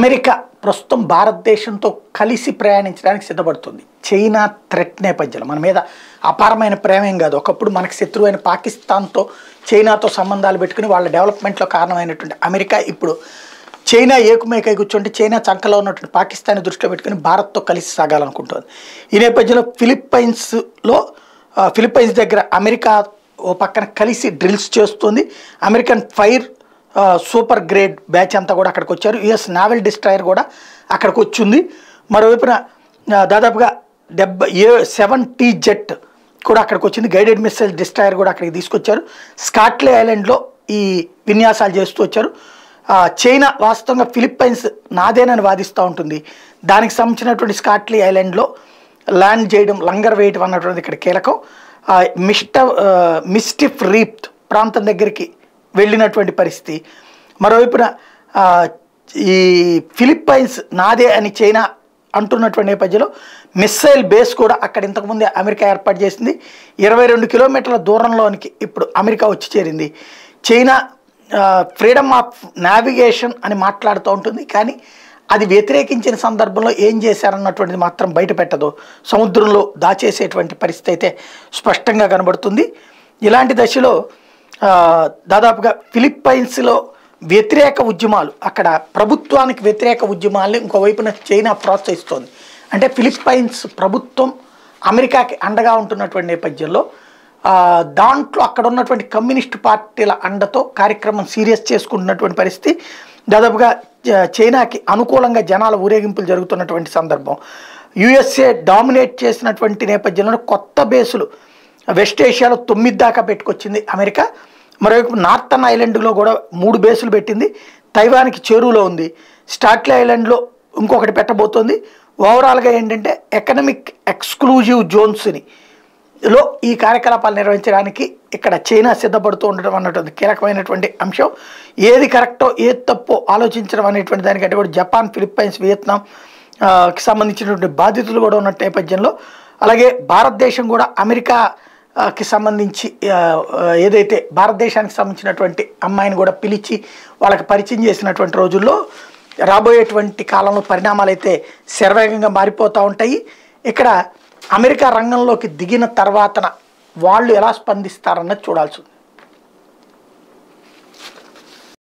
America ప్రస్తుతం భారతదేశంతో కలిసి ప్రయాణించడానికి సిద్ధపడుతుంది చైనా థ్రెట్ నేపథ్యంలో మన మీద అపారమైన ప్రేమేం కాదు ఒకప్పుడు మనకు శత్రువైన పాకిస్తాన్తో చైనాతో సంబంధాలు పెట్టుకుని వాళ్ళ డెవలప్మెంట్లో కారణమైనటువంటి అమెరికా ఇప్పుడు చైనా ఏకుమేకై కూర్చుంటే చైనా చంకలో ఉన్నటువంటి పాకిస్తాన్ దృష్టిలో పెట్టుకుని భారత్తో కలిసి సాగాలనుకుంటుంది ఈ నేపథ్యంలో ఫిలిప్పైన్స్లో ఆ, ఫిలిప్పైన్స్ దగ్గర అమెరికా ఓ పక్కన కలిసి డ్రిల్స్ చేస్తుంది అమెరికన్ ఫైర్ ఆ, సూపర్ గ్రేడ్ బ్యాచ్ అంతా కూడా అక్కడికి వచ్చారు యుఎస్ నావెల్ డిస్ట్రాయర్ కూడా అక్కడికి వచ్చింది మరోవైపున ఆ, దాదాపుగా డెబ్బై ఏ సెవెన్ టీ జెట్ కూడా అక్కడికి వచ్చింది గైడెడ్ మిస్సైల్ డిస్ట్రాయర్ కూడా అక్కడికి తీసుకొచ్చారు స్కాట్లే ఐలాండ్లో ఈ విన్యాసాలు చేస్తూ వచ్చారు ఆ, చైనా వాస్తవంగా ఫిలిప్పైన్స్ నాదేనని వాదిస్తూ ఉంటుంది దానికి సంబంధించినటువంటి స్కాట్లీ ఐలాండ్లో ల్యాండ్ చేయడం లంగర్ వేయటం అన్నటువంటిది ఇక్కడ కీలకం ఆ, మిస్ట ఆ, మిస్టిఫ్ రీప్ ప్రాంతం దగ్గరికి వెళ్ళినటువంటి పరిస్థితి మరోవైపున ఆ, ఈ ఫిలిప్పైన్స్ నాదే అని చైనా అంటున్నటువంటి నేపథ్యంలో మిస్సైల్ బేస్ కూడా అక్కడ ఇంతకుముందే అమెరికా ఏర్పాటు చేసింది ఇరవై రెండు కిలోమీటర్ల దూరంలోనికి ఇప్పుడు అమెరికా వచ్చి చేరింది చైనా ఫ్రీడమ్ ఆఫ్ నావిగేషన్ అని మాట్లాడుతూ ఉంటుంది కానీ అది వ్యతిరేకించిన సందర్భంలో ఏం చేశారన్నటువంటిది మాత్రం బయట పెట్టదు సముద్రంలో దాచేసేటువంటి పరిస్థితి అయితే స్పష్టంగా కనబడుతుంది ఇలాంటి దశలో ఆ, దాదాపుగా ఫిలిప్పైన్స్లో వ్యతిరేక ఉద్యమాలు అక్కడ ప్రభుత్వానికి వ్యతిరేక ఉద్యమాల్ని ఇంకోవైపున చైనా ప్రోత్సహిస్తోంది అంటే ఫిలిప్పైన్స్ ప్రభుత్వం అమెరికాకి అండగా ఉంటున్నటువంటి నేపథ్యంలో ఆ, దాంట్లో అక్కడ ఉన్నటువంటి కమ్యూనిస్ట్ పార్టీల అండతో కార్యక్రమం సీరియస్ చేసుకుంటున్నటువంటి పరిస్థితి దాదాపుగా చ- చైనాకి అనుకూలంగా జనాల ఊరేగింపులు జరుగుతున్నటువంటి సందర్భం యుఎస్ఏ డామినేట్ చేసినటువంటి నేపథ్యంలో కొత్త బేసులు వెస్ట్ ఏషియాలో తొమ్మిది దాకా పెట్టుకొచ్చింది అమెరికా మరోవైపు నార్థన్ ఐలాండ్లో కూడా మూడు బేసులు పెట్టింది తైవాన్కి చేరువలో ఉంది స్టాట్లీ ఐలాండ్లో ఇంకొకటి పెట్టబోతోంది ఓవరాల్గా ఏంటంటే ఎకనమిక్ ఎక్స్క్లూజివ్ జోన్స్ని లో ఈ కార్యకలాపాలు నిర్వహించడానికి ఇక్కడ చైనా సిద్ధపడుతూ ఉండడం అన్నటువంటి కీలకమైనటువంటి అంశం ఏది కరెక్టో ఏది తప్పో ఆలోచించడం అనేటువంటి దానికంటే కూడా జపాన్ ఫిలిప్పైన్స్ వియత్నాం ఆ, కి సంబంధించినటువంటి బాధితులు కూడా ఉన్న నేపథ్యంలో అలాగే భారతదేశం కూడా అమెరికా ఆ, కి సంబంధించి ఆ, ఆ, ఏదైతే భారతదేశానికి సంబంధించినటువంటి అమ్మాయిని కూడా పిలిచి వాళ్ళకి పరిచయం చేసినటువంటి రోజుల్లో రాబోయేటువంటి కాలంలో పరిణామాలు అయితే శరవేగంగా మారిపోతూ ఉంటాయి ఇక్కడ అమెరికా రంగంలోకి దిగిన తర్వాతన వాళ్ళు ఎలా స్పందిస్తారన్నది చూడాల్సి ఉంది